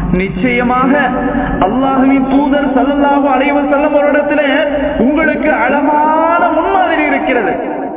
நிச்சயமாக அல்லாஹுவின் தூதர் சல்லல்லாஹு அலைஹி வஸல்லம் அவரிடத்துல உங்களுக்கு அழகான முன்மாதிரி இருக்கிறது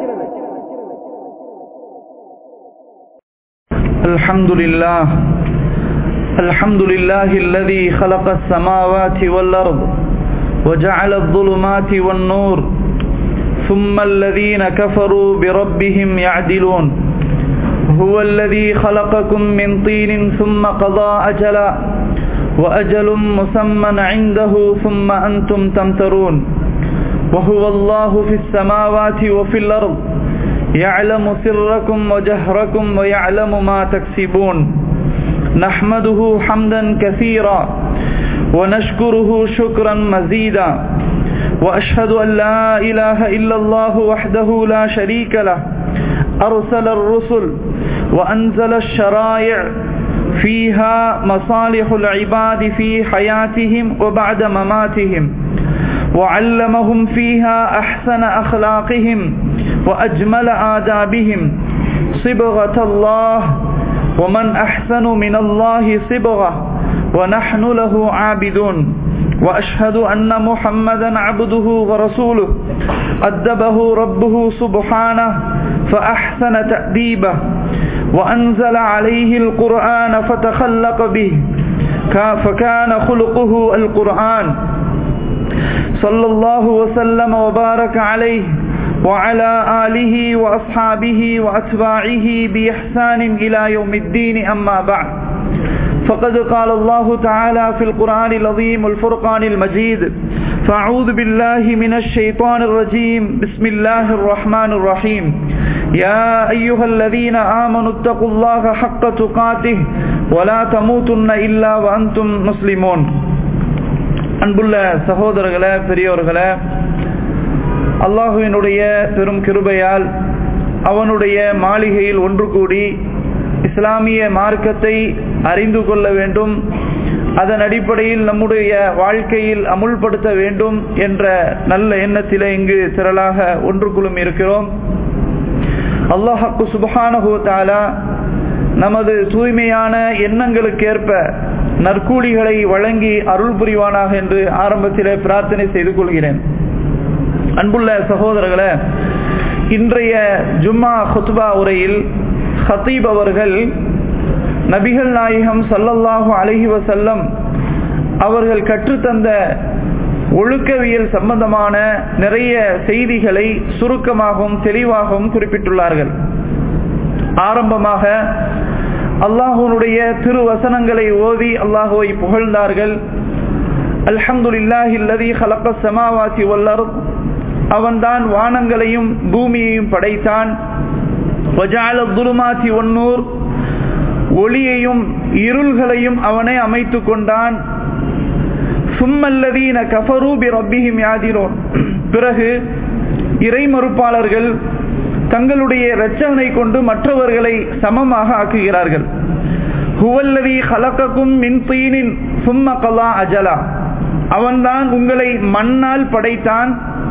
الحمد لله الحمد لله الذي خلق السماوات والأرض وجعل الظلمات والنور ثم الذين كفروا بربهم يعدلون هو الذي خلقكم من طين ثم قضى أجلا وأجل مسمى عنده ثم أنتم تمترون وهو الله في السماوات وفي الأرض يعلم سركم وجهركم ويعلم ما تكسبون نحمده حمدا كثيرا ونشكره شكرا مزيدا وأشهد أن لا إله إلا الله وحده لا شريك له أرسل الرسل وأنزل الشرائع فيها مصالح العباد في حياتهم وبعد مماتهم وعلمهم فيها أحسن أخلاقهم وأجمل آدابهم صبغة الله ومن أحسن من الله صبغة ونحن له عابدون وأشهد أن محمدا عبده ورسوله أدبه ربه سبحانه فأحسن تأديبه وأنزل عليه القرآن فتخلق به فكان خلقه القرآن صلى الله وسلم وبارك عليه وعلى آله وأصحابه وأتباعه بإحسان إلى يوم الدين أما بعد فقد قال الله تعالى في القرآن العظيم الفرقان المجيد فأعوذ بالله من الشيطان الرجيم بسم الله الرحمن الرحيم يا أيها الذين آمنوا اتقوا الله حق تقاته ولا تموتن إلا وأنتم مسلمون அன்புள்ள சகோதரர்களே பெரியோர்களே அல்லாஹுவினுடைய பெரும் கிருபையால் அவனுடைய மாளிகையில் ஒன்று கூடி இஸ்லாமிய மார்க்கத்தை அறிந்து கொள்ள வேண்டும் அதன் அடிப்படையில் நம்முடைய வாழ்க்கையில் அமுல்படுத்த வேண்டும் என்ற நல்ல எண்ணத்திலே இங்கு திரளாக ஒன்று குழும் இருக்கிறோம் அல்லாஹாக்கு சுபஹானஹு தாலா நமது தூய்மையான எண்ணங்களுக்கேற்ப நற்கூலிகளை வழங்கி அருள் புரிவானாக என்று ஆரம்பத்திலே பிரார்த்தனை செய்து கொள்கிறேன் அன்புள்ள சகோதரர்களே இன்றைய ஜும்மா ஹுத்பா உரையில் ஹத்தீப் அவர்கள் நபிகள் நாயகம் சல்லல்லாஹு அலஹி வசல்லம் அவர்கள் கற்றுத்தந்த ஒழுக்கவியல் சம்பந்தமான நிறைய செய்திகளை சுருக்கமாகவும் தெளிவாகவும் குறிப்பிட்டுள்ளார்கள் ஆரம்பமாக அல்லாஹுனுடைய திருவசனங்களை ஓதி அல்லாஹுவை புகழ்ந்தார்கள் அல்ஹம்துலில்லாஹில்லதி ஹலக்க சமாவாசி வல்லர் அவன்தான் வானங்களையும் பூமியையும் படைத்தான் துருமாத்தி ஒன்னூர் ஒளியையும் இருள்களையும் அவனே அமைத்து கொண்டான் சும்மல்லதீன கஃபரூபி ரப்பிஹிம் யாதிரோன் பிறகு இறை மறுப்பாளர்கள் தங்களுடைய இரட்சகனை கொண்டு மற்றவர்களை சமமாக ஆக்குகிறார்கள் ஹுவல்லதி ஹலக்கக்கும் மின் தீனின் சும்ம கலா அஜலா அவன்தான் உங்களை மண்ணால் படைத்தான்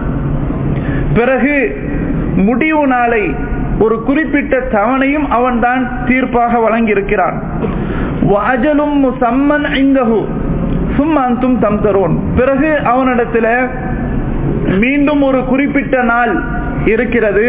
பிறகு முடிவு நாளை ஒரு குறிப்பிட்ட தவணையும் அவன்தான் தீர்ப்பாக வழங்கியிருக்கிறான் வாஜலும் சம்மன் ஐந்தகு சும்மந்தும் தம் தருவோன் பிறகு அவனிடத்துல மீண்டும் ஒரு குறிப்பிட்ட நாள் இருக்கிறது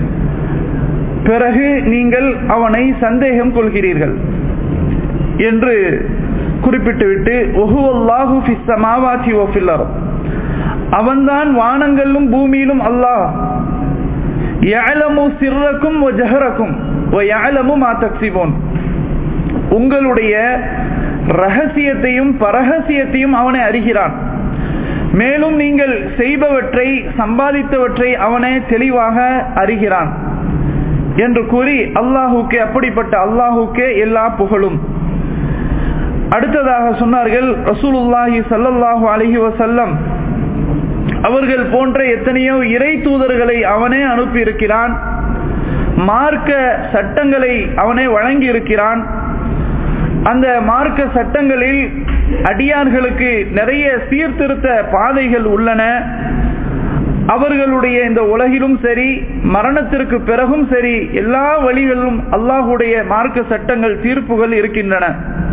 பிறகு நீங்கள் அவனை சந்தேகம் கொள்கிறீர்கள் என்று குறிப்பிட்டுவிட்டு ஒஹுவல்லாஹு ஃபிஸ்ஸமாவாத்தி வஃபில்லர் அவன்தான் வானங்களிலும் பூமியிலும் அல்லாஹ் யஅலமு சிர்ரக்கும் வ ஜஹரக்கும் வ யஅலமு மா தக்ஸிபூன் உங்களுடைய ரகசியத்தையும் பரகசியத்தையும் அவனை அறிகிறான் மேலும் நீங்கள் செய்பவற்றை சம்பாதித்தவற்றை அவனே தெளிவாக அறிகிறான் என்று கூறி அல்லாஹுக்கே அப்படிப்பட்ட அல்லாஹுக்கே எல்லா புகழும் அடுத்ததாக சொன்னார்கள் ரசூலுல்லாஹி சல்லல்லாஹு அலஹி வசல்லம் அவர்கள் போன்ற எத்தனையோ இறை தூதர்களை அவனே அனுப்பி இருக்கிறான் மார்க்க சட்டங்களை அவனே வழங்கி இருக்கிறான் அந்த மார்க்க சட்டங்களில் அடியார்களுக்கு நிறைய சீர்திருத்த பாதைகள் உள்ளன அவர்களுடைய இந்த உலகிலும் சரி மரணத்திற்கு பிறகும் சரி எல்லா வழிகளிலும் அல்லாஹுடைய மார்க்க சட்டங்கள் தீர்ப்புகள் இருக்கின்றன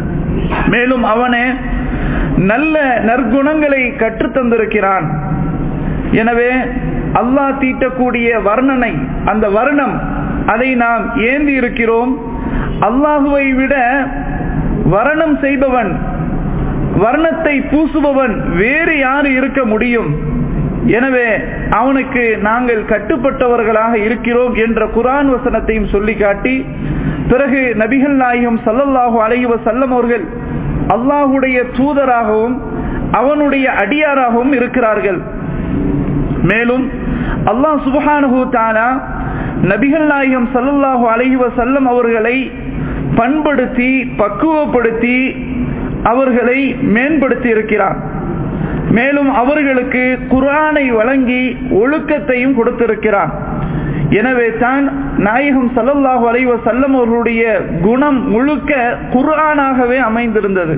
மேலும் அவனே நல்ல நற்குணங்களை கற்றுத்தந்திருக்கிறான் எனவே அல்லாஹ் தீட்டக்கூடிய வர்ணனை அந்த வர்ணம் அதை நாம் ஏந்தி இருக்கிறோம் அல்லாஹுவை விட வர்ணம் செய்பவன் வர்ணத்தை பூசுபவன் வேறு யார் இருக்க முடியும் எனவே அவனுக்கு நாங்கள் கட்டுப்பட்டவர்களாக இருக்கிறோம் என்ற குரான் வசனத்தையும் சொல்லி காட்டி பிறகு நபிகள் நாயகம் சல்லல்லாஹு அலைவ செல்லம் அவர்கள் அல்லாஹுடைய தூதராகவும் அவனுடைய அடியாராகவும் இருக்கிறார்கள் மேலும் அல்லாஹ் சுபஹானஹு தாலா நபிகள் நாயகம் சல்லல்லாஹு அலைவ செல்லம் அவர்களை பண்படுத்தி பக்குவப்படுத்தி அவர்களை மேம்படுத்தி இருக்கிறார் மேலும் அவர்களுக்கு குரானை வழங்கி ஒழுக்கத்தையும் கொடுத்திருக்கிறார் எனவே தான் நாயகம் சல்லல்லாஹு அலைவ செல்லம் அவர்களுடைய குணம் முழுக்க குரானாகவே அமைந்திருந்தது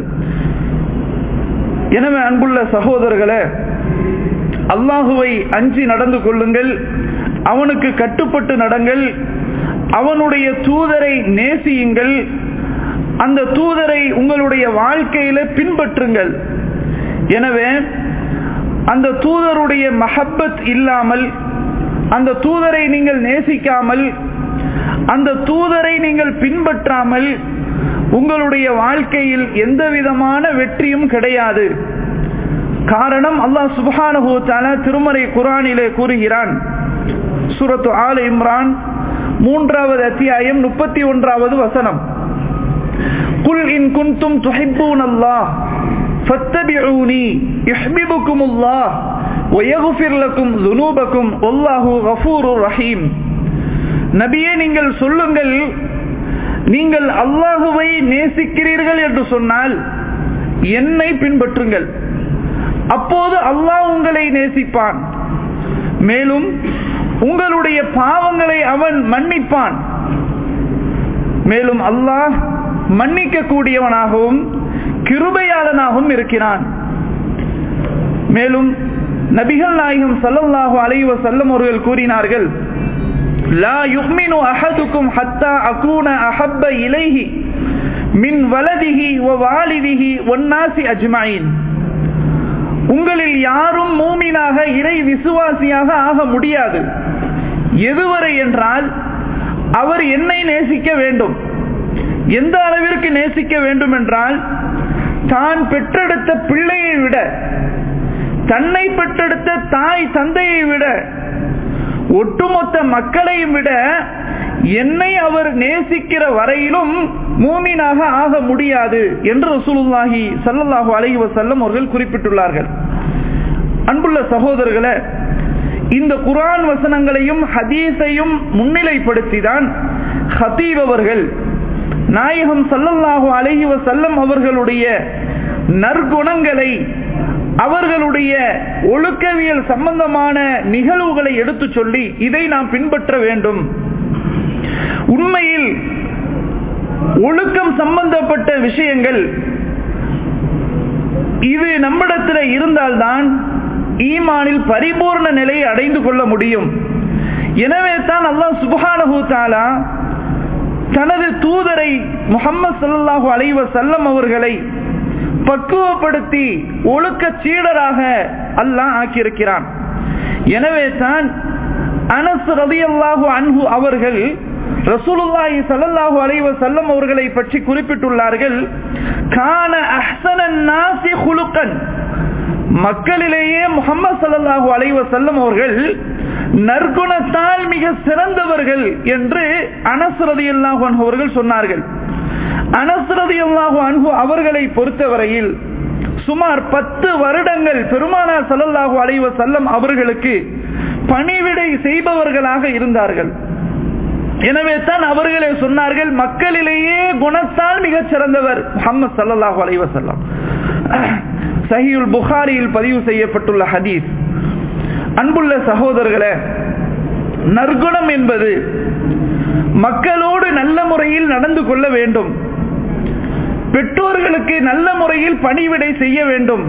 எனவே அன்புள்ள சகோதரர்களே அல்லாஹுவை அஞ்சி நடந்து கொள்ளுங்கள் அவனுக்கு கட்டுப்பட்டு நடங்கள் அவனுடைய தூதரை நேசியுங்கள் அந்த தூதரை உங்களுடைய வாழ்க்கையில பின்பற்றுங்கள் எனவே அந்த தூதருடைய மஹப்பத் இல்லாமல் அந்த தூதரை நீங்கள் நேசிக்காமல் அந்த தூதரை நீங்கள் பின்பற்றாமல் உங்களுடைய வாழ்க்கையில் எந்த விதமான வெற்றியும் கிடையாது காரணம் அல்லாஹ் சுபஹானஹு தஆலா திருமறை குரானிலே கூறுகிறான் சூரத்து ஆல இம்ரான் மூன்றாவது அத்தியாயம் முப்பத்தி ஒன்றாவது வசனம் குல் இன் குன்தும் துஹிப்பூன் அல்லாஹ் ஃபத்தபிஊனி யுஹ்பிபுக்கும் அல்லாஹ் வயகுஃபிர் லக்கும் ذُنُوبَكُمْ வல்லாஹு கஃபூருர் ரஹீம் நபியே நீங்கள் சொல்லுங்கள் நீங்கள் அல்லாஹுவை நேசிக்கிறீர்கள் என்று சொன்னால் என்னை பின்பற்றுங்கள் அப்போது அல்லாஹ் உங்களை நேசிப்பான் மேலும் உங்களுடைய பாவங்களை அவன் மன்னிப்பான் மேலும் அல்லாஹ் மன்னிக்க கூடியவனாகவும் கிருபையாளனாகவும் இருக்கிறான் மேலும் நபிகள் நாயகம் சல்லல்லாஹு அலைஹி வஸல்லம் அவர்கள் கூறினார்கள் லா யுஹ்மினு அஹதுக்கும் ஹத்தா அகூன அஹப்ப இலைஹி மின் வலதிஹி வ வாலிதிஹி வன்னாசி அஜ்மஈன் உங்களில் யாரும் மூமினாக இறை விசுவாசியாக ஆக முடியாது எதுவரை என்றால் அவர் என்னை நேசிக்க வேண்டும் எந்த அளவிற்கு நேசிக்க வேண்டும் என்றால் தான் பெற்றெடுத்த பிள்ளையை விட தன்னை பெற்றெடுத்த தாய் தந்தையை விட ஒட்டுமொத்த மக்களையும் விட என்னை அவர் நேசிக்கிற வரையிலும் மூமினாக ஆக முடியாது என்று ரசூலுல்லாஹி சல்லல்லாஹு அலைஹி வஸல்லம் அவர்கள் குறிப்பிட்டுள்ளார்கள் அன்புள்ள சகோதரர்களே இந்த குரான் வசனங்களையும் ஹதீஸையும் முன்னிலைப்படுத்தி தான் ஹதீப் அவர்கள் நாயகம் சல்லல்லாஹு அலைஹி வஸல்லம் அவர்களுடைய நற்குணங்களை அவர்களுடைய ஒழுக்கவியல் சம்பந்தமான நிகழ்வுகளை எடுத்து சொல்லி இதை நாம் பின்பற்ற வேண்டும் உண்மையில் ஒழுக்கம் சம்பந்தப்பட்ட விஷயங்கள் இது நம்மிடத்தில் இருந்தால்தான் ஈமானில் பரிபூர்ண நிலையை அடைந்து கொள்ள முடியும் எனவே தான் அல்லாஹ் சுபஹானஹு தாலா தனது தூதரை முகமது சல்லாஹூ அலைவ செல்லம் அவர்களை பக்குவப்படுத்தி ஒழுக்க சீடராக அல்லாஹ் ஆக்கியிருக்கிறான் எனவே தான் அனஸ் ரதி அல்லாஹு அன்ஹு அவர்கள் ரசூலுல்லாஹி ஸல்லல்லாஹு அலைஹி வஸல்லம் அவர்களை பற்றி குறிப்பிட்டுள்ளார்கள் கான அஹ்சனன் நாசி குலுக்கன் மக்களிலேயே முகமது சல்லல்லாஹு அலைஹி வஸல்லம் அவர்கள் நற்குணத்தால் மிக சிறந்தவர்கள் என்று அனஸ் ரலியல்லாஹு அன்ஹு அவர்கள் சொன்னார்கள் அனஸ் ரலியல்லாஹு அன்ஹு அவர்களை பொறுத்தவரையில் சுமார் பத்து வருடங்கள் பெருமானார் சல்லல்லாஹு அலைஹி வஸல்லம் அவர்களுக்கு பணிவிடை செய்பவர்களாக இருந்தார்கள் எனவே தான் அவர்களே சொன்னார்கள் மக்களிலேயே குணத்தால் மிகச் சிறந்தவர் முகமது சல்லாஹூ அலைவசல்லாம் சஹியுல் புகாரியில் பதிவு செய்யப்பட்டுள்ள ஹதீஸ் அன்புள்ள சகோதரர்களே நற்குணம் என்பது மக்களோடு நல்ல முறையில் நடந்து கொள்ள வேண்டும் பெற்றோர்களுக்கு நல்ல முறையில் பணிவிடை செய்ய வேண்டும்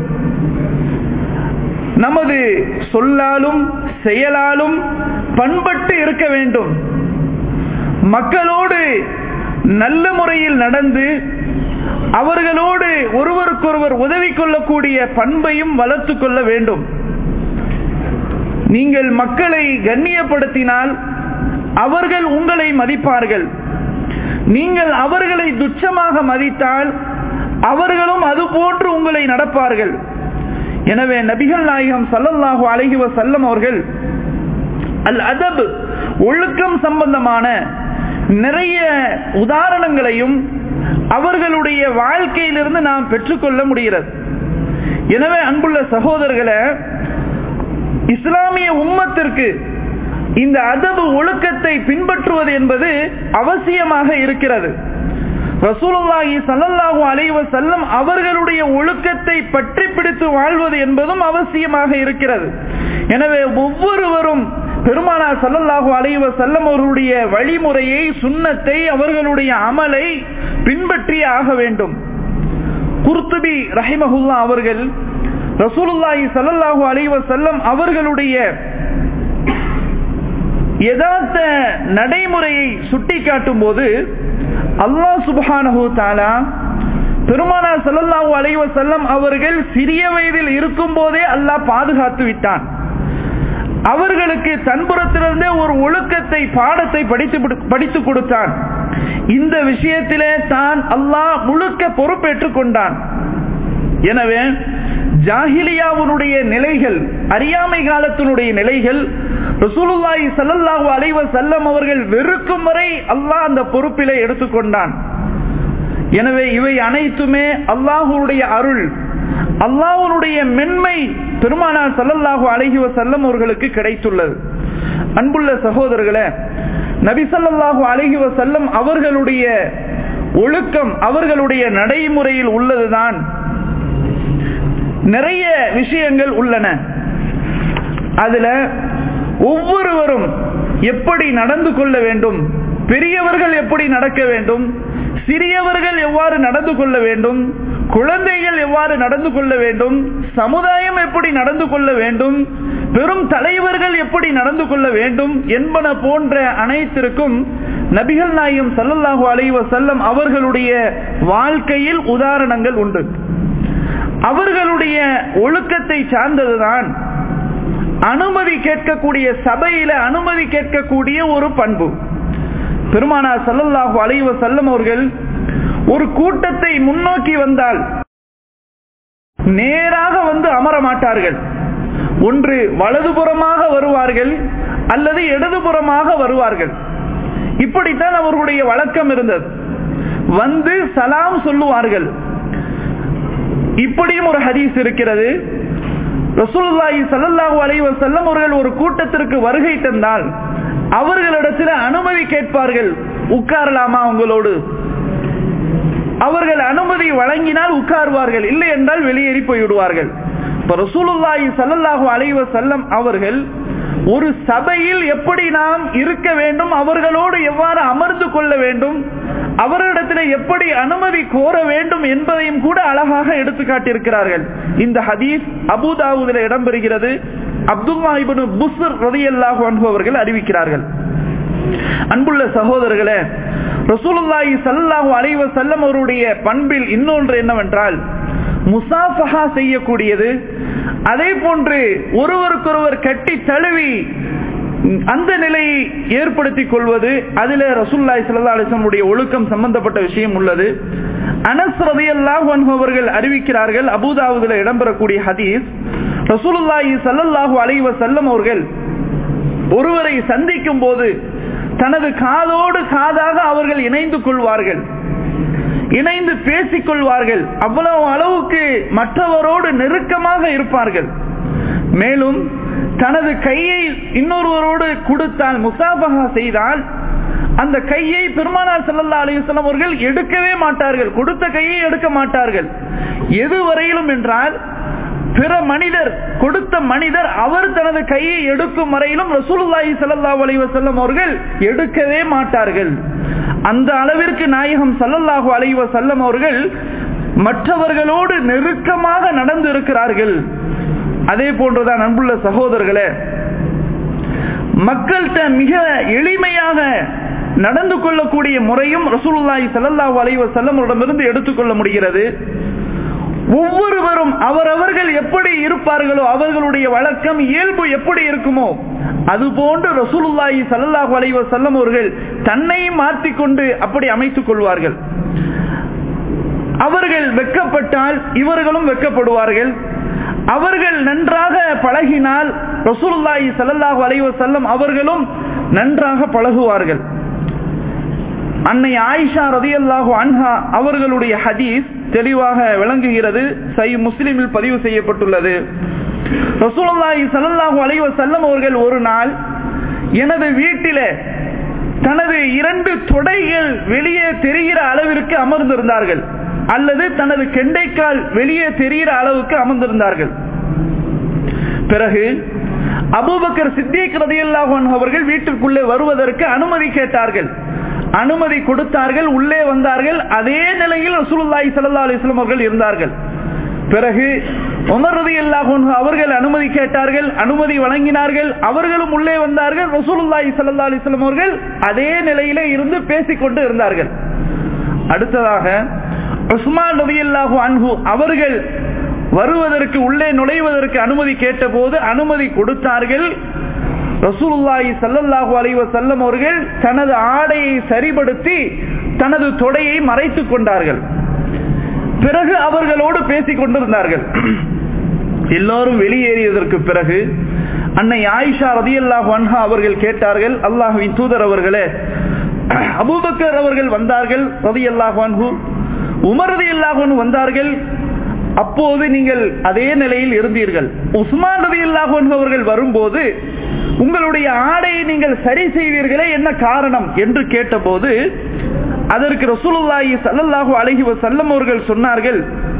நமது சொல்லாலும் செயலாலும் பண்பட்டு இருக்க வேண்டும் மக்களோடு நல்ல முறையில் நடந்து அவர்களோடு ஒருவருக்கொருவர் உதவி கொள்ளக்கூடிய பண்பையும் வளர்த்து கொள்ள வேண்டும் நீங்கள் மக்களை கண்ணியப்படுத்தினால் அவர்கள் உங்களை மதிப்பார்கள் நீங்கள் அவர்களை துச்சமாக மதித்தால் அவர்களும் அதுபோன்று உங்களை நடப்பார்கள் எனவே நபிகள் நாயகம் சல்லல்லாஹு அலைஹி வஸல்லம் அவர்கள் அல் அதப் ஒழுக்கம் சம்பந்தமான நிறைய உதாரணங்களையும் அவர்களுடைய வாழ்க்கையிலிருந்து நாம் பெற்றுக்கொள்ள முடிகிறது எனவே அன்புள்ள சகோதரர்களை இஸ்லாமிய உம்மத்திற்கு இந்த அதபு ஒழுக்கத்தை பின்பற்றுவது என்பது அவசியமாக இருக்கிறது ரசூலுல்லாஹி சல்லல்லாஹு அலைஹி வஸல்லம் அவர்களுடைய ஒழுக்கத்தை பற்றி பிடித்து வாழ்வது என்பதும் அவசியமாக இருக்கிறது எனவே ஒவ்வொருவரும் பெருமானார் சல்லல்லாஹு அலைஹி வஸல்லம் அவர்களுடைய வழிமுறையை சுண்ணத்தை அவர்களுடைய அமலை பின்பற்றி ஆக வேண்டும் குர்துபி ரஹிமஹுல்லா அவர்கள் ரசூலுல்லாஹி சல்லல்லாஹு அலைஹி வஸல்லம் அவர்களுடைய யதார்த்த நடைமுறையை சுட்டிக்காட்டும் போது அல்லாஹ் சுபஹானஹு தாலா பெருமானார் சல்லல்லாஹு அலைஹி வஸல்லம் அவர்கள் சிறிய வயதில் இருக்கும் போதே அல்லாஹ் பாதுகாத்து விட்டான் அவர்களுக்கு தன்புறத்திலிருந்தே ஒரு ஒழுக்கத்தை பாடத்தை படித்து படித்து கொடுத்தான் இந்த விஷயத்திலே தான் அல்லாஹ் முழுக்க பொறுப்பேற்றுக் கொண்டான் எனவே ஜாகிலியாவுடைய நிலைகள் அறியாமை காலத்தினுடைய நிலைகள் ரசூலுல்லாஹி சல்லல்லாஹு அலைஹி வஸல்லம் அவர்கள் வெறுக்கும் வரை அல்லாஹ் அந்த பொறுப்பிலே எடுத்துக்கொண்டான் எனவே இவை அனைத்துமே அல்லாஹுடைய அருள் அல்லாஹுடைய மென்மை பெருமானார் சல்லல்லாஹு அலைஹி வஸல்லம் அவர்களுக்கு கிடைத்துள்ளது அன்புள்ள சகோதரர்களே நபி சல்லல்லாஹு அலைஹி வஸல்லம் அவர்களுடைய ஒழுக்கம் அவர்களுடைய நடைமுறையில் உள்ளதுதான் நிறைய விஷயங்கள் உள்ளன அதுல ஒவ்வொருவரும் எப்படி நடந்து கொள்ள வேண்டும் பெரியவர்கள் எப்படி நடக்க வேண்டும் சிறியவர்கள் எவ்வாறு நடந்து கொள்ள வேண்டும் குழந்தைகள் எவ்வாறு நடந்து கொள்ள வேண்டும் சமுதாயம் எப்படி நடந்து கொள்ள வேண்டும் பெரும் தலைவர்கள் எப்படி நடந்து கொள்ள வேண்டும் என்பன போன்ற அனைத்திற்கும் நபிகள் நாயும் சல்லல்லாஹு அலைவ செல்லம் அவர்களுடைய வாழ்க்கையில் உதாரணங்கள் உண்டு அவர்களுடைய ஒழுக்கத்தை சார்ந்ததுதான் அனுமதி கேட்கக்கூடிய சபையில அனுமதி கேட்கக்கூடிய ஒரு பண்பு பெருமானார் சல்லல்லாஹு அலைவ செல்லம் அவர்கள் ஒரு கூட்டத்தை முன்னோக்கி வந்தால் நேராக வந்து அமர மாட்டார்கள் ஒன்று வலதுபுறமாக வருவார்கள் அல்லது இடதுபுறமாக வருவார்கள் இப்படித்தான் அவர்களுடைய வழக்கம் இருந்தது வந்து சலாம் சொல்லுவார்கள் இப்படியும் ஒரு ஹதீஸ் இருக்கிறது ரசூலுல்லாஹி ஸல்லல்லாஹு அலைஹி வஸல்லம் அவர்கள் ஒரு கூட்டத்திற்கு வருகை தந்தால் அவர்களிடத்தில் அனுமதி கேட்பார்கள் உட்காரலாமா உங்களோடு அவர்கள் அனுமதி வழங்கினால் உட்காருவார்கள் இல்லை என்றால் வெளியேறி போய்விடுவார்கள் இப்ப ரசூலுல்லாஹி ஸல்லல்லாஹு அலைஹி வஸல்லம் அவர்கள் ஒரு சபையில் எப்படி நாம் இருக்க வேண்டும் அவர்களோடு எவ்வாறு அமர்ந்து கொள்ள வேண்டும் அவர்களிடத்தில் எப்படி அனுமதி கோர வேண்டும் என்பதையும் கூட அழகாக எடுத்து காட்டியிருக்கிறார்கள் இந்த ஹதீஸ் அபுதாவுதில் இடம்பெறுகிறது அப்துல்லா இபனு புஸ்ர் ரதியல்லாஹு அன்பு அவர்கள் அறிவிக்கிறார்கள் அன்புள்ள சகோதரர்களே ரசூலுல்லாஹி சல்லாஹு அலைவ செல்லம் அவருடைய பண்பில் இன்னொன்று என்னவென்றால் முசாஃபஹா செய்யக்கூடியது அதே போன்று ஒருவருக்கொருவர் கட்டி தழுவி அந்த நிலையை ஏற்படுத்திக் கொள்வது அதில ரசூல்லாய் சல்லா அலிசனுடைய ஒழுக்கம் சம்பந்தப்பட்ட விஷயம் உள்ளது அனஸ் ரதியல்லாஹு அன்ஹு அவர்கள் அறிவிக்கிறார்கள் அபுதாவுதில் இடம்பெறக்கூடிய ஹதீஸ் ரசூலுல்லாஹி சல்லல்லாஹு அலைஹி வஸல்லம் அவர்கள் ஒருவரை சந்திக்கும் போது தனது காதோடு காதாக அவர்கள் இணைந்து கொள்வார்கள் இணைந்து பேசிக் கொள்வார்கள் அவ்வளவு அளவுக்கு மற்றவரோடு நெருக்கமாக இருப்பார்கள் மேலும் தனது கையை இன்னொருவரோடு கொடுத்தால் முசாபகா செய்தால் அந்த கையை பெருமானார் செல்லல்லா அலிவசலம் அவர்கள் எடுக்கவே மாட்டார்கள் கொடுத்த கையை எடுக்க மாட்டார்கள் எது வரையிலும் என்றால் பிற மனிதர் கொடுத்த மனிதர் அவர் தனது கையை எடுக்கும் வரையிலும் ரசூலுல்லாஹி ஸல்லல்லாஹு அலைஹி வஸல்லம் அவர்கள் எடுக்கவே மாட்டார்கள் அந்த அளவிற்கு நாயகம் ஸல்லல்லாஹு அலைஹி வஸல்லம் அவர்கள் மற்றவர்களோடு நெருக்கமாக நடந்து இருக்கிறார்கள் அதே போன்றுதான் அன்புள்ள சகோதரர்களே மக்கள்கிட்ட மிக எளிமையாக நடந்து கொள்ளக்கூடிய முறையும் ரசூலுல்லாஹி ஸல்லல்லாஹு அலைஹி வஸல்லமிடமிருந்து எடுத்துக்கொள்ள முடிகிறது ஒவ்வொருவரும் அவரவர்கள் எப்படி இருப்பார்களோ அவர்களுடைய வழக்கம் இயல்பு எப்படி இருக்குமோ அதுபோன்று ரசூலுல்லாஹி ஸல்லல்லாஹு அலைஹி வஸல்லம் அவர்கள் தன்னை மாற்றிக்கொண்டு அப்படி அமைத்துக் கொள்வார்கள் அவர்கள் வெக்கப்பட்டால் இவர்களும் வெக்கப்படுவார்கள் அவர்கள் நன்றாக பழகினால் ரசூலுல்லாஹி ஸல்லல்லாஹு அலைஹி வஸல்லம் அவர்களும் நன்றாக பழகுவார்கள் அன்னை ஆயிஷா ரதியல்லாஹு அன்ஹா அவர்களுடைய ஹதீஸ் தெளிவாக விளங்குகிறது சை முஸ்லிமில் பதிவு செய்யப்பட்டுள்ளது ரசூலுல்லாஹி ஸல்லல்லாஹு அலைஹி வஸல்லம் அவர்கள் ஒரு நாள் எனது வீட்டிலே தனது இரண்டு தொடைகள் வெளியே தெரிகிற அளவிற்கு அமர்ந்திருந்தார்கள் அல்லது தனது கெண்டைக்கால் வெளியே தெரிகிற அளவுக்கு அமர்ந்திருந்தார்கள் பிறகு அபூபக்கர் சித்திக் ரதியல்லாஹு அன்ஹு அவர்கள் வீட்டிற்குள்ளே வருவதற்கு அனுமதி கேட்டார்கள் அனுமதி கொடுத்தார்கள் உள்ளே வந்தார்கள் அதே நிலையில் ரசூலுல்லாஹி ஸல்லல்லாஹு அலைஹி வஸல்லம் அவர்கள் இருந்தார்கள் பிறகு உமர் ரலியல்லாஹு அன்ஹு அவர்கள் அனுமதி கேட்டார்கள் அனுமதி வழங்கினார்கள் அவர்களும் உள்ளே வந்தார்கள் ரசூலுல்லாஹி ஸல்லல்லாஹு அலைஹி வஸல்லம் அவர்கள் அதே நிலையிலே இருந்து பேசிக்கொண்டு இருந்தார்கள் அடுத்ததாக உஸ்மான் ரலியல்லாஹு அன்ஹு அவர்கள் வருவதற்கு உள்ளே நுழைவதற்கு அனுமதி கேட்டபோது அனுமதி கொடுத்தார்கள் ரசூலுல்லாஹி ஸல்லல்லாஹு அலைஹி வஸல்லம் அவர்கள் தனது ஆடையை சரிபடுத்தி தனது தொடையை மறைத்துக் கொண்டார்கள் பிறகு அவர்களோடு பேசிக் கொண்டிருந்தார்கள் எல்லோரும் வெளியேறியதற்கு பிறகு அன்னை ஆயிஷா ரதியல்லாஹு அன்ஹா அவர்கள் கேட்டார்கள் அல்லாஹுவின் தூதர் அவர்களே அபூபக்கர் அவர்கள் வந்தார்கள் ரதியல்லாஹு அன்ஹு உமர் ரதியல்லாஹு அன்ஹு வந்தார்கள் அப்போது நீங்கள் அதே நிலையில் இருந்தீர்கள் உஸ்மான் ரதியல்லாஹு அன்ஹு அவர்கள் வரும்போது உங்களுடைய ஆடையை நீங்கள் சரி செய்வீர்களே என்ன காரணம் என்று கேட்டபோது அதற்கு ரசூலுல்லாஹி ஸல்லல்லாஹு அலைஹி வஸல்லம் அவர்கள் சொன்னார்கள்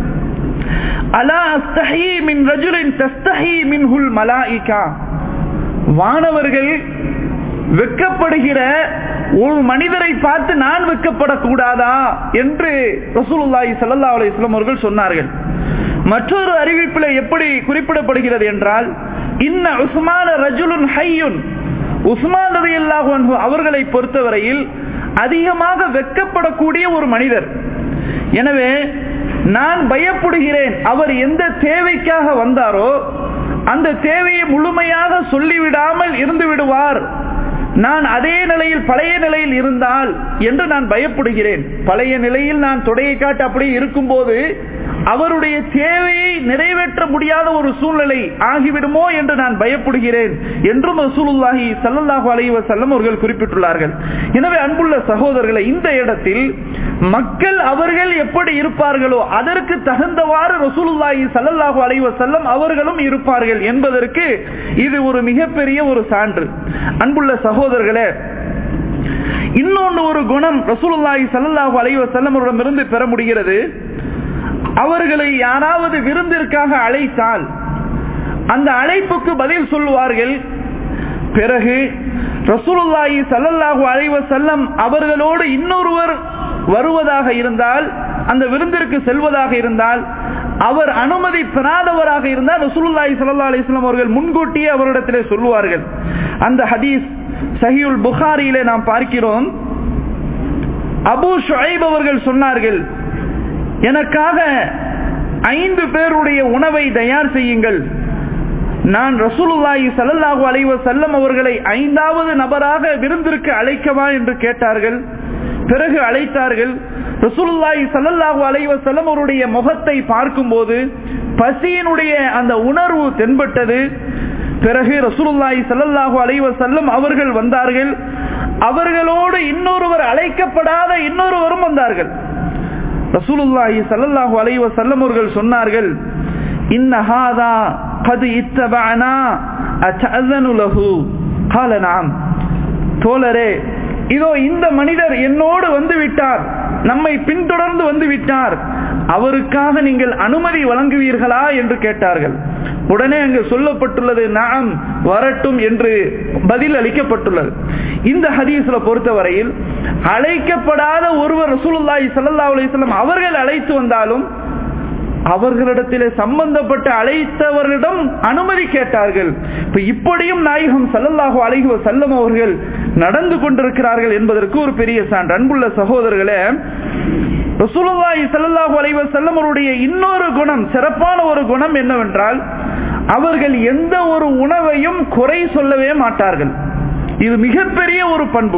அலா அஸ்தஹி மின் ரஜுலின் தஸ்தஹி மின்ஹுல் மலாயிகா வானவர்கள் வெக்கப்படுகிற ஒரு மனிதரை பார்த்து நான் வெக்கப்படக்கூடாதா என்று ரசூலுல்லாஹி ஸல்லல்லாஹு அலைஹி வஸல்லம் அவர்கள் சொன்னார்கள் மற்றொரு அறிவிப்பில் எப்படி குறிப்பிடப்படுகிறது என்றால் இன்ன உஸ்மான ரஜுலுன் ஹையுன் உஸ்மான் ரலியல்லாஹு அன்ஹு அவர்களை பொறுத்தவரையில் அதிகமாக வெக்கப்படக்கூடிய ஒரு மனிதர் எனவே நான் பயப்படுகிறேன் அவர் எந்த தேவைக்காக வந்தாரோ அந்த தேவையை முழுமையாக சொல்லிவிடாமல் இருந்து விடுவார் நான் அதே நிலையில் பழைய நிலையில் இருந்தால் என்று நான் பயப்படுகிறேன் பழைய நிலையில் நான் தொடையை காட்டு அப்படியே இருக்கும்போது அவருடைய தேவையை நிறைவேற்ற முடியாத ஒரு சூழ்நிலை ஆகிவிடுமோ என்று நான் பயப்படுகிறேன் என்றும் ரசூலுல்லாஹி ஸல்லல்லாஹு அலைஹி வஸல்லம் அவர்கள் குறிப்பிட்டுள்ளார்கள் எனவே அன்புள்ள சகோதரர்களை இந்த இடத்தில் மக்கள் அவர்கள் எப்படி இருப்பார்களோ அதற்கு தகுந்தவாறு ரசூலுல்லாஹி ஸல்லல்லாஹு அலைஹி வஸல்லம் அவர்களும் இருப்பார்கள் என்பதற்கு இது ஒரு மிகப்பெரிய ஒரு சான்று அன்புள்ள சகோதரர்களே இன்னொன்று ஒரு குணம் ரசூலுல்லாஹி ஸல்லல்லாஹு அலைஹி வஸல்லம் இருந்து பெற முடிகிறது அவர்களை யாராவது விருந்திற்காக அழைத்தால் அந்த அழைப்புக்கு பதில் சொல்லுவார்கள் பிறகு ரசூலுல்லாஹி ஸல்லல்லாஹு அலைஹி வஸல்லம் அவர்களோடு இன்னொருவர் வருவதாக இருந்தால் அந்த விருந்திற்கு செல்வதாக இருந்தால் அவர் அனுமதி பெறாதவராக இருந்தால் ரசூலுல்லாஹி ஸல்லல்லாஹு அலைஹி வஸல்லம் அவர்கள் முன்கூட்டியே அவரிடத்திலே சொல்லுவார்கள் அந்த ஹதீஸ் சஹீல் புகாரியிலே நாம் பார்க்கிறோம் அபு ஷுஐப் அவர்கள் சொன்னார்கள் எனக்காக ஐந்து பேருடைய உணவை தயார் செய்யுங்கள் நான் ரசூலுல்லாஹி ஸல்லல்லாஹு அலைஹி வஸல்லம் அவர்களை ஐந்தாவது நபராக விருந்திற்கு அழைக்கவா என்று கேட்டார்கள் பிறகு அழைத்தார்கள் ரசூலுல்லாஹி ஸல்லல்லாஹு அலைஹி வஸல்லம் அவருடைய முகத்தை பார்க்கும்போது பசியினுடைய அந்த உணர்வு தென்பட்டது பிறகு ரசூலுல்லாஹி ஸல்லல்லாஹு அலைஹி வஸல்லம் அவர்கள் வந்தார்கள் அவர்களோடு இன்னொருவர் அழைக்கப்படாத இன்னொருவரும் வந்தார்கள் ரசூலுல்லாஹி ஸல்லல்லாஹு அலைஹி வஸல்லம் அவர்கள் சொன்னார்கள் இன்ன ஹாதா قد اتبعنا اتاذن له قال نعم தோழரே இதோ இந்த மனிதர் என்னோடு வந்து விட்டார் நம்மை பின்தொடர்ந்து வந்து விட்டார் அவருக்காக நீங்கள் அனுமதி வழங்குவீர்களா என்று கேட்டார்கள் உடனே அங்கு சொல்லப்பட்டுள்ளது நாம் வரட்டும் என்று பதில் அளிக்கப்பட்டுள்ளது இந்த ஹதீஸ்ல பொறுத்தவரையில் அழைக்கப்படாத ஒருவர் ரசூலுல்லாஹி ஸல்லல்லாஹு அலைஹி வஸல்லம் அவர்கள் அழைத்து வந்தாலும் அவர்களிடத்திலே சம்பந்தப்பட்ட அழைத்தவரிடம் அனுமதி கேட்டார்கள் இப்ப இப்படியும் நாயகம் சல்லல்லாஹு அலைஹி வஸல்லம் அவர்கள் நடந்து கொண்டிருக்கிறார்கள் என்பதற்கு ஒரு பெரிய சான்று அன்புள்ள சகோதரர்களே ரசூலுல்லாஹி ஸல்லல்லாஹு அலைஹி வஸல்லம் அவருடைய இன்னொரு குணம் சிறப்பான ஒரு குணம் என்னவென்றால் அவர்கள் எந்த ஒரு உணவையும் குறை சொல்லவே மாட்டார்கள் இது மிகப்பெரிய ஒரு பண்பு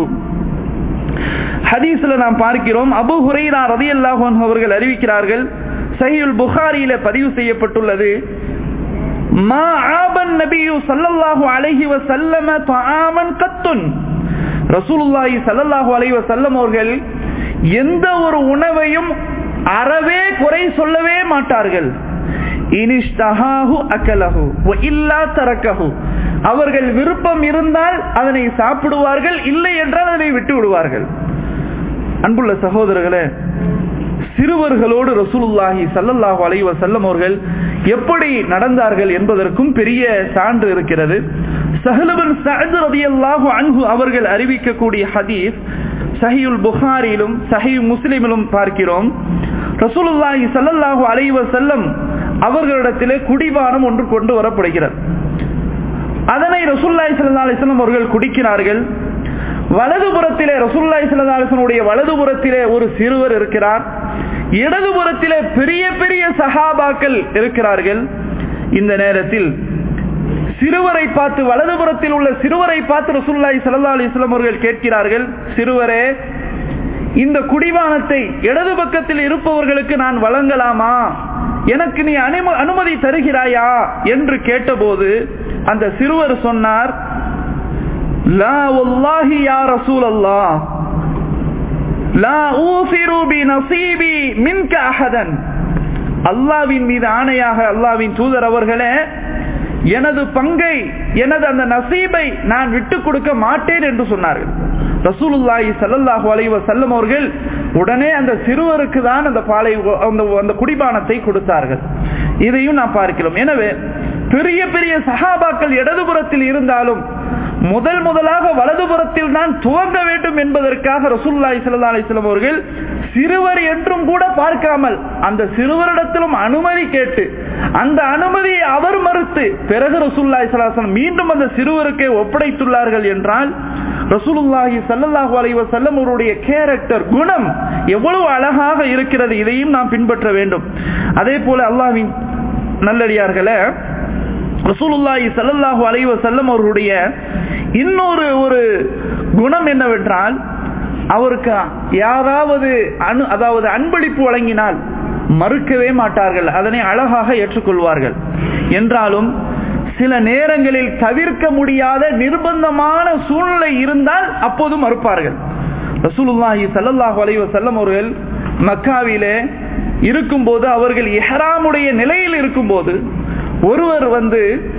ஹதீஸ்ல நாம் பார்க்கிறோம் அபு ஹுரைரா ரதியல்லாஹு அன்ஹு அவர்கள் அறிவிக்கிறார்கள் சஹீல் புகாரியில பதிவு செய்யப்பட்டுள்ளது மா ஆபன் நபியு ஸல்லல்லாஹு அலைஹி வஸல்லம தஆமன் கத்துன் ரசூலுல்லாஹி ஸல்லல்லாஹு அலைஹி வஸல்லம் அவர்கள் எந்த ஒரு உணவையும் அறவே குறை சொல்லவே மாட்டார்கள் இனிஷ்டஹாஹு அக்கலஹு வ இல்லா தரக்கஹு அவர்கள் விருப்பம் இருந்தால் அதனை சாப்பிடுவார்கள் இல்லை என்றால் அதனை விட்டு விடுவார்கள் அன்புள்ள சகோதரர்களே சிறுவர்களோடு ரசூலுல்லாஹி சல்லல்லாஹு அலைஹி வஸல்லம் அவர்கள் எப்படி நடந்தார்கள் என்பதற்கும் பெரிய சான்று இருக்கிறது சஹலுபின் சஅத் ரலியல்லாஹு அன்ஹு அவர்கள் அறிவிக்கக்கூடிய ஹதீஸ் சஹீல் புகாரியிலும் சஹீஹ் முஸ்லிமிலும் பார்க்கிறோம் ரசூலுல்லாஹி சல்லல்லாஹு அலைஹி வஸல்லம் அவர்களிடத்திலே குடிபானம் ஒன்று கொண்டு வரப்படுகிறது அதனை ரசூல்லாய் சல்லா அலிஸ்லாம் அவர்கள் குடிக்கிறார்கள் வலதுபுறத்திலே ரசூல்லாய் சல்லா அலிஸ்லனுடைய வலதுபுறத்திலே ஒரு சிறுவர் இருக்கிறார் இடதுபுறத்திலே பெரிய பெரிய சஹாபாக்கள் இருக்கிறார்கள் இந்த நேரத்தில் சிறுவரை பார்த்து வலதுபுறத்தில் உள்ள சிறுவரை பார்த்து ரசூல்லாய் சல்லா அலிஸ்லாம் அவர்கள் கேட்கிறார்கள் சிறுவரே இந்த குடிவானத்தை இடது பக்கத்தில் இருப்பவர்களுக்கு நான் வழங்கலாமா எனக்கு நீ அனுமதி தருகிறாயா என்று கேட்டபோது அந்த சிறுவர் சொன்னார் லா வல்லாஹி யா ரசூல் அல்லாஹ் லா ஊசிரு பி நசீபி மின்க அஹதன் அல்லாவின் மீது ஆணையாக அல்லாவின் தூதர் அவர்களே எனது பங்கை எனது அந்த நசீபை நான் விட்டுக் கொடுக்க மாட்டேன் என்று சொன்னார்கள் ரசூலுல்லாஹி சல்லல்லாஹு அலைஹி வஸல்லம் அவர்கள் உடனே அந்த சிறுவருக்கு தான் அந்த பாலை அந்த அந்த குடிபானத்தை கொடுத்தார்கள் இதையும் நாம் பார்க்கிறோம் எனவே பெரிய பெரிய சஹாபாக்கள் இடதுபுறத்தில் இருந்தாலும் முதல் முதலாக வலதுபுறத்தில் தான் துவங்க வேண்டும் என்பதற்காக ரசூல்லாய் சல்லா அலிஸ்லாம் அவர்கள் சிறுவர் என்றும் கூட பார்க்காமல் அந்த சிறுவரிடத்திலும் அனுமதி கேட்டு அந்த அனுமதியை அவர் மறுத்து பிறகு ரசூல்லாய் சலாசலம் மீண்டும் அந்த சிறுவருக்கே ஒப்படைத்துள்ளார்கள் என்றால் ரசூலுல்லாஹி சல்லல்லாஹு அலைஹி வஸல்லம் அவருடைய கேரக்டர் குணம் எவ்வளவு அழகாக இருக்கிறது இதையும் நாம் பின்பற்ற வேண்டும் அதே போல அல்லாஹ்வின் நல்லடியார்களே ரசூலுல்லாஹி சல்லல்லாஹு அலைஹி வஸல்லம் அவருடைய இன்னொரு ஒரு குணம் என்னவென்றால் அவருக்கு யாராவது அனு அதாவது அன்பளிப்பு வழங்கினால் மறுக்கவே மாட்டார்கள் அதனை அழகாக ஏற்றுக்கொள்வார்கள் என்றாலும் சில நேரங்களில் தவிர்க்க முடியாத நிர்பந்தமான சூழ்நிலை இருந்தால் அப்போது மறுப்பார்கள் ரசூலுல்லாஹி சல்லல்லாஹு அலைஹி வஸல்லம் அவர்கள் மக்காவிலே இருக்கும்போது அவர்கள் எஹராமுடைய நிலையில் இருக்கும்போது ஒருவர் வந்து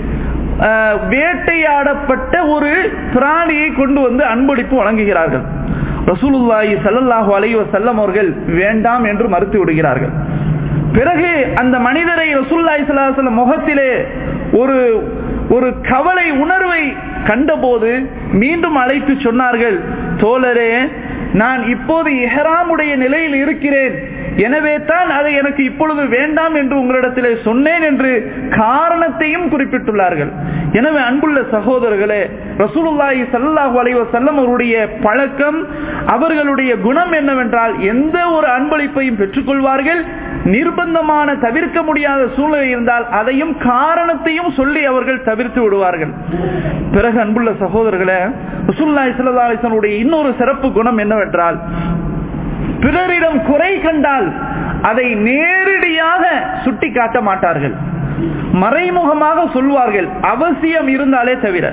வேட்டையாடப்பட்ட ஒரு பிராணியை கொண்டு வந்து அன்பளிப்பு வழங்குகிறார்கள் ரசூலுல்லாஹி சல்லல்லாஹு அலைஹி வஸல்லம் அவர்கள் வேண்டாம் என்று மறுத்து விடுகிறார்கள் பிறகு அந்த மனிதரை ரசூல்லாய் சல்லாஹ் முகத்திலே ஒரு ஒரு கவலை உணர்வை கண்டபோது மீண்டும் அழைத்து சொன்னார்கள் தோழரே நான் இப்போது எஹராமுடைய நிலையில் இருக்கிறேன் எனவே தான் அதை எனக்கு இப்பொழுது வேண்டாம் என்று உங்களிடத்திலே சொன்னேன் என்று காரணத்தையும் குறிப்பிட்டுள்ளார்கள் எனவே அன்புள்ள சகோதரர்களே ரசூலுல்லாஹி சல்லாஹூ அலைவ செல்லம் அவருடைய பழக்கம் அவர்களுடைய குணம் என்னவென்றால் எந்த ஒரு அன்பளிப்பையும் பெற்றுக்கொள்வார்கள் நிர்பந்தமான தவிர்க்க முடியாத சூழ்நிலை இருந்தால் அதையும் காரணத்தையும் சொல்லி அவர்கள் தவிர்த்து விடுவார்கள் பிறகு அன்புள்ள சகோதரர்களே ரசூல்லாய் சல்லா அலிசனுடைய இன்னொரு சிறப்பு குணம் என்னவென்றால் பிறரிடம் குறை கண்டால் அதை நேரடியாக சுட்டி காட்ட மாட்டார்கள் மறைமுகமாக சொல்வார்கள் அவசியம் இருந்தாலே தவிர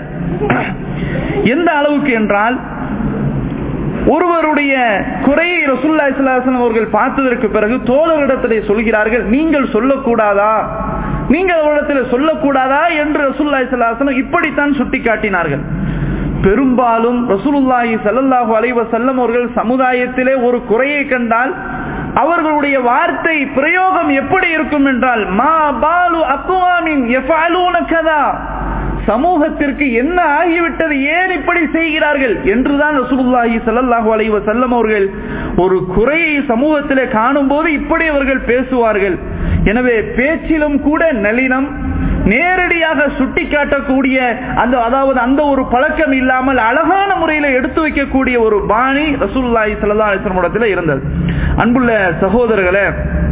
எந்த அளவுக்கு என்றால் ஒருவருடைய குறையை ரசுல்லா இஸ்லாசன் அவர்கள் பார்த்ததற்கு பிறகு தோழரிடத்திலே சொல்கிறார்கள் நீங்கள் சொல்லக்கூடாதா நீங்கள் அவரிடத்தில் சொல்லக்கூடாதா என்று ரசுல்லா இஸ்லாசனம் இப்படித்தான் சுட்டி காட்டினார்கள் பெரும்பாலும் ரசூலுல்லாஹி சல்லல்லாஹு அலைவ செல்லம் அவர்கள் சமுதாயத்திலே ஒரு குறையை கண்டால் அவர்களுடைய வார்த்தை பிரயோகம் எப்படி இருக்கும் என்றால் மா பாலு அக்குவாமின் கதா சமூகத்திற்கு என்ன ஆகிவிட்டது ஏன் இப்படி செய்கிறார்கள் என்றுதான் ரசூலுல்லாஹி சல்லல்லாஹு அலைவ செல்லம் அவர்கள் ஒரு குறையை சமூகத்திலே காணும் போது இப்படி அவர்கள் பேசுவார்கள் எனவே பேச்சிலும் கூட நளினம் நேரடியாக சுட்டி காட்டக்கூடிய அந்த அதாவது அந்த ஒரு பழக்கம் இல்லாமல் அழகான முறையில எடுத்து வைக்கக்கூடிய ஒரு பாணி ரசூல்லாய் சல்லா அலிஸ்லமிடத்தில் இருந்தது அன்புள்ள சகோதரர்களே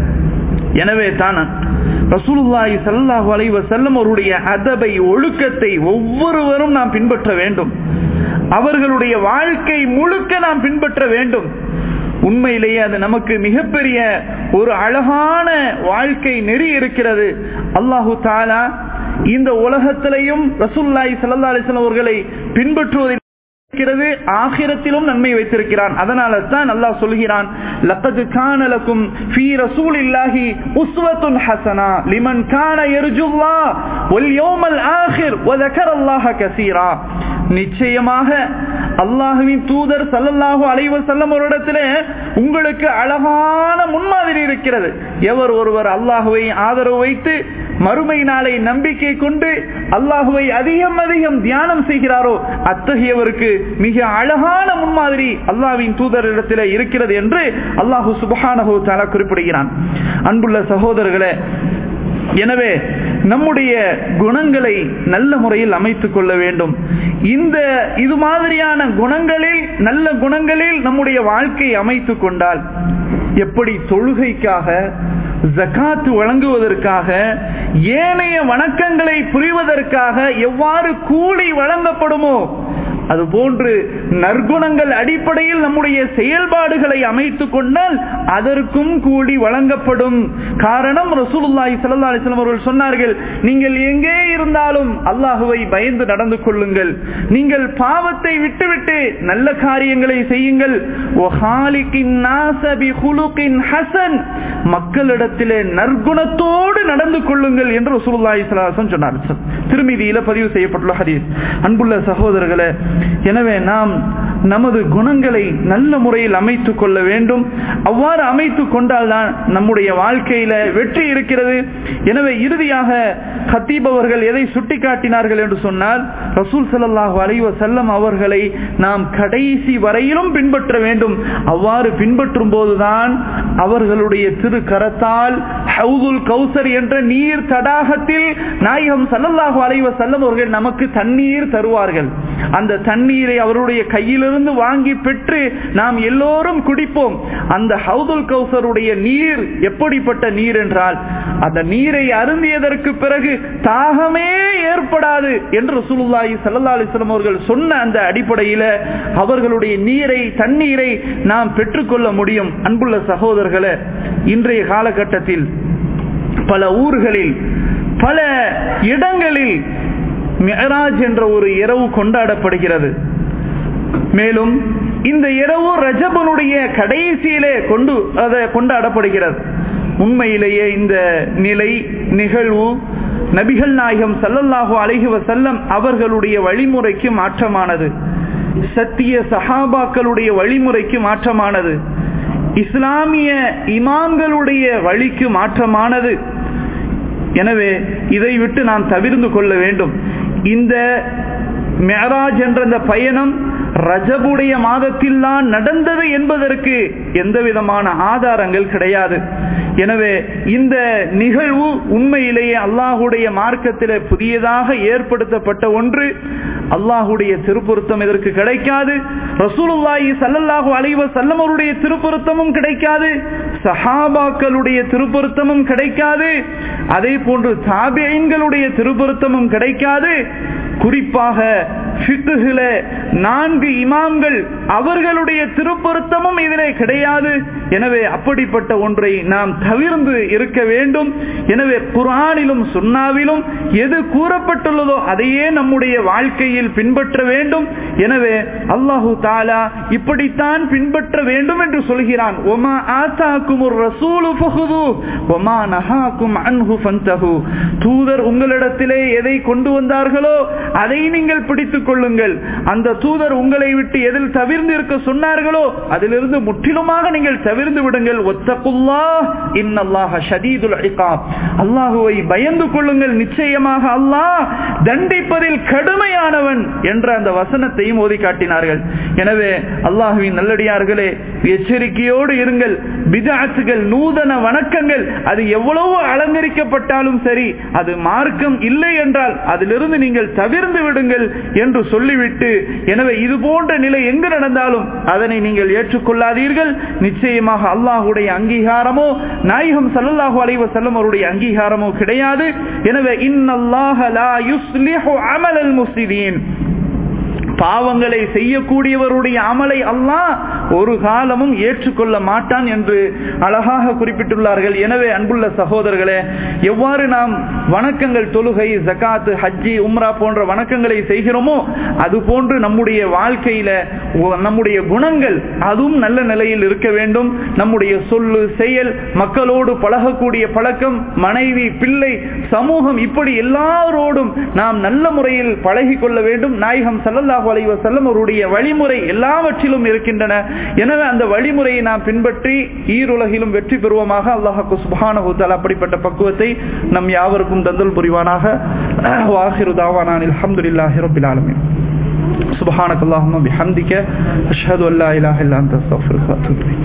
எனவே தான் ரசூலுல்லாஹி ஸல்லல்லாஹு அலைஹி வஸல்லம் அவருடைய அதபை ஒழுக்கத்தை ஒவ்வொருவரும் நாம் பின்பற்ற வேண்டும் அவர்களுடைய வாழ்க்கை முழுக்க நாம் பின்பற்ற வேண்டும் உண்மையிலேயே அது நமக்கு மிகப்பெரிய ஒரு அழகான வாழ்க்கை நெறி இருக்கிறது அல்லாஹு தாலா இந்த உலகத்திலையும் ரசூல்லாய் சல்லா அலிஸ்லாம் அவர்களை பின்பற்றுவதில் இருக்கிறது ஆகிரத்திலும் நன்மை வைத்திருக்கிறான் அதனால தான் அல்லாஹ் சொல்கிறான் லக்கது கானலக்கும் ஃபீ ரசூலில்லாஹி உஸ்வத்துன் ஹசனா லிமன் கான யர்ஜுல்லா வல் யௌமல் ஆகிர் வ ذكرல்லாஹ கஸீரா நிச்சயமாக அல்லாஹுவின் தூதர் சல்லல்லாஹு அலைஹி வஸல்லம் அவரிடத்திலே உங்களுக்கு அழகான முன்மாதிரி இருக்கிறது எவர் ஒருவர் அல்லாஹுவை ஆதரவு வைத்து மறுமை நாளை நம்பிக்கை கொண்டு அல்லாஹுவை அதிகம் அதிகம் தியானம் செய்கிறாரோ அத்தகையவருக்கு மிக அழகான முன்மாதிரி அல்லாஹ்வின் தூதரிடத்தில் இருக்கிறது என்று அல்லாஹு சுபஹானஹு தஆலா குறிப்பிடுகிறான் அன்புள்ள சகோதரர்களே எனவே நம்முடைய குணங்களை நல்ல முறையில் அமைத்துக் கொள்ள வேண்டும் இந்த இது மாதிரியான குணங்களில் நல்ல குணங்களில் நம்முடைய வாழ்க்கையை அமைத்துக் கொண்டால் எப்படி தொழுகைக்காக ஜக்காத்து வழங்குவதற்காக ஏனைய வணக்கங்களை புரிவதற்காக எவ்வாறு கூலி வழங்கப்படுமோ அதுபோன்று நற்குணங்கள் அடிப்படையில் நம்முடைய செயல்பாடுகளை அமைத்துக் கொண்டால் அதற்கும் கூலி வழங்கப்படும் காரணம் ரசூலுல்லாஹி ஸல்லல்லாஹு அலைஹி வஸல்லம் அவர்கள் சொன்னார்கள் நீங்கள் எங்கே இருந்தாலும் அல்லாஹுவை பயந்து நடந்து கொள்ளுங்கள் நீங்கள் பாவத்தை விட்டுவிட்டு நல்ல காரியங்களை செய்யுங்கள் ஒஹாலிகின் நாஸ பிஹுலுகின் ஹஸன் மக்களிடத்திலே நற்குணத்தோடு நடந்து கொள்ளுங்கள் என்று ரசூலுல்லாஹி ஸல்லல்லாஹு அலைஹி வஸல்லம் சொன்னார் திருமதியில பதிவு செய்யப்பட்டுள்ள ஹதீஸ் அன்புள்ள சகோதரர்களே எனவே நாம் நமது குணங்களை நல்ல முறையில் அமைத்துக் கொள்ள வேண்டும் அவ்வாறு அமைத்துக் கொண்டால்தான் நம்முடைய வாழ்க்கையில வெற்றி இருக்கிறது எனவே இறுதியாக ஹத்தீப் அவர்கள் எதை சுட்டிக்காட்டினார்கள் என்று சொன்னால் ரசூல் சல்லாஹு அலைவ செல்லம் அவர்களை நாம் கடைசி வரையிலும் பின்பற்ற வேண்டும் அவ்வாறு பின்பற்றும் போதுதான் அவர்களுடைய திரு கரத்தால் ஹவுதுல் கௌசர் என்ற நீர் தடாகத்தில் நாயகம் சல்லல்லாஹு அலைவ செல்லம் அவர்கள் நமக்கு தண்ணீர் தருவார்கள் அந்த தண்ணீரை அவருடைய கையிலிருந்து வாங்கி பெற்று நாம் எல்லோரும் குடிப்போம் அந்த ஹவுதுல் கௌசருடைய நீர் எப்படிப்பட்ட நீர் என்றால் அந்த நீரை அருந்தியதற்கு பிறகு தாகமே ஏற்படாது என்று சுலுல்லாஹி சல்லா அலிஸ்லாம் அவர்கள் சொன்ன அந்த அடிப்படையில அவர்களுடைய நீரை தண்ணீரை நாம் பெற்றுக்கொள்ள முடியும் அன்புள்ள சகோதரர்களே இன்றைய காலகட்டத்தில் பல ஊர்களில் பல இடங்களில் மெஹராஜ் என்ற ஒரு இரவு கொண்டாடப்படுகிறது மேலும் இந்த இரவு ரஜபனுடைய கடைசியிலே கொண்டு அதை கொண்டாடப்படுகிறது உண்மையிலேயே இந்த நிலை நிகழ்வு நபிகள் நாயகம் சல்லல்லாஹு அலைஹி வசல்லம் அவர்களுடைய வழிமுறைக்கு மாற்றமானது சத்திய சஹாபாக்களுடைய வழிமுறைக்கு மாற்றமானது இஸ்லாமிய இமாம்களுடைய வழிக்கு மாற்றமானது எனவே இதை விட்டு நாம் தவிர்ந்து கொள்ள வேண்டும் இந்த மேராஜ் என்ற இந்த பயணம் ரஜபுடைய மாதத்தில் தான் நடந்தது என்பதற்கு எந்த விதமான ஆதாரங்கள் கிடையாது எனவே இந்த நிகழ்வு உண்மையிலேயே அல்லாஹுடைய மார்க்கத்தில் புதியதாக ஏற்படுத்தப்பட்ட ஒன்று அல்லாஹுடைய திருப்பொருத்தம் இதற்கு கிடைக்காது ரசூலுல்லாஹி சல்லல்லாஹு அலைவ செல்லமருடைய திருப்பொருத்தமும் கிடைக்காது சஹாபாக்களுடைய திருப்பொருத்தமும் கிடைக்காது அதே போன்று தாபியன்களுடைய திருப்பொருத்தமும் கிடைக்காது குறிப்பாக நான்கு இமாம்கள் அவர்களுடைய திருப்பொருத்தமும் இதிலே கிடையாது எனவே அப்படிப்பட்ட ஒன்றை நாம் தவிர்ந்து இருக்க வேண்டும் எனவே குரானிலும் சுன்னாவிலும் எது கூறப்பட்டுள்ளதோ அதையே நம்முடைய வாழ்க்கையில் பின்பற்ற வேண்டும் எனவே அல்லாஹு தாலா இப்படித்தான் பின்பற்ற வேண்டும் என்று சொல்கிறான் ஒமா ஆத்தாக்கும் ஒரு ரசூலு ஃபஹுது ஒமா நஹாக்கும் அன்ஹு ஃபந்தஹு தூதர் உங்களிடத்திலே எதை கொண்டு வந்தார்களோ அதை நீங்கள் பிடித்துக் கொள்ளுங்கள் அந்த தூதர் உங்களை விட்டு எதில் தவிர்ந்து இருக்க சொன்னார்களோ அதிலிருந்து முற்றிலுமாக நீங்கள் தவிர்ந்து விடுங்கள் ஒத்தகுல்லா இன்னல்லாஹ ஷதீதுல் இகாப் அல்லாஹுவை பயந்து கொள்ளுங்கள் நிச்சயமாக அல்லாஹ் தண்டிப்பதில் கடுமையானவன் என்ற அந்த வசனத்தையும் ஓதி காட்டினார்கள் எனவே அல்லாஹுவின் நல்லடியார்களே எச்சரிக்கையோடு இருங்கள் பிதாத்துகள் நூதன வணக்கங்கள் அது எவ்வளவு அலங்கரிக்கப்பட்டாலும் சரி அது மார்க்கம் இல்லை என்றால் அதிலிருந்து நீங்கள் தவிர்ந்து விடுங்கள் என்று சொல்லிவிட்டு எனவே இது போன்ற நிலை எங்கு நடந்தாலும் அதனை நீங்கள் ஏற்றுக்கொள்ளாதீர்கள் நிச்சயமாக அல்லாஹுடைய அங்கீகாரமோ நாயகம் சல்லல்லாஹு அலைஹி வஸல்லம் அவருடைய அங்கீகாரமோ கிடையாது எனவே இன்னல்லாஹ லா யுஸ்லிஹு அமலல் முஸ்லிமீன் பாவங்களை செய்யக்கூடியவருடைய அமலை அல்லாஹ் ஒரு காலமும் ஏற்றுக்கொள்ள மாட்டான் என்று அழகாக குறிப்பிட்டுள்ளார்கள் எனவே அன்புள்ள சகோதரர்களே எவ்வாறு நாம் வணக்கங்கள் தொழுகை ஜகாத்து ஹஜ்ஜி உம்ரா போன்ற வணக்கங்களை செய்கிறோமோ அது போன்று நம்முடைய வாழ்க்கையில நம்முடைய குணங்கள் அதுவும் நல்ல நிலையில் இருக்க வேண்டும் நம்முடைய சொல்லு செயல் மக்களோடு பழகக்கூடிய பழக்கம் மனைவி பிள்ளை சமூகம் இப்படி எல்லாரோடும் நாம் நல்ல முறையில் பழகி கொள்ள வேண்டும் நாயகம் சல்லல்லாஹு அலைஹி வஸல்லம் அவருடைய வழிமுறை எல்லாவற்றிலும் இருக்கின்றன எனவே அந்த வழிமுறையை நாம் பின்பற்றி ஈருலகிலும் வெற்றி பெறுவோமாக அல்லாஹு சுப்ஹானஹு தஆலா அப்படிப்பட்ட பக்குவத்தை நம் யாவருக்கும் தந்தல் புரிவானாக வாஹிரு தாவானான் அல்ஹம்துலில்லாஹி ரப்பில் ஆலமீன் سبحانك اللهم بحمدك أشهد أن لا إله إلا أنت أستغفرك وأتوب إليك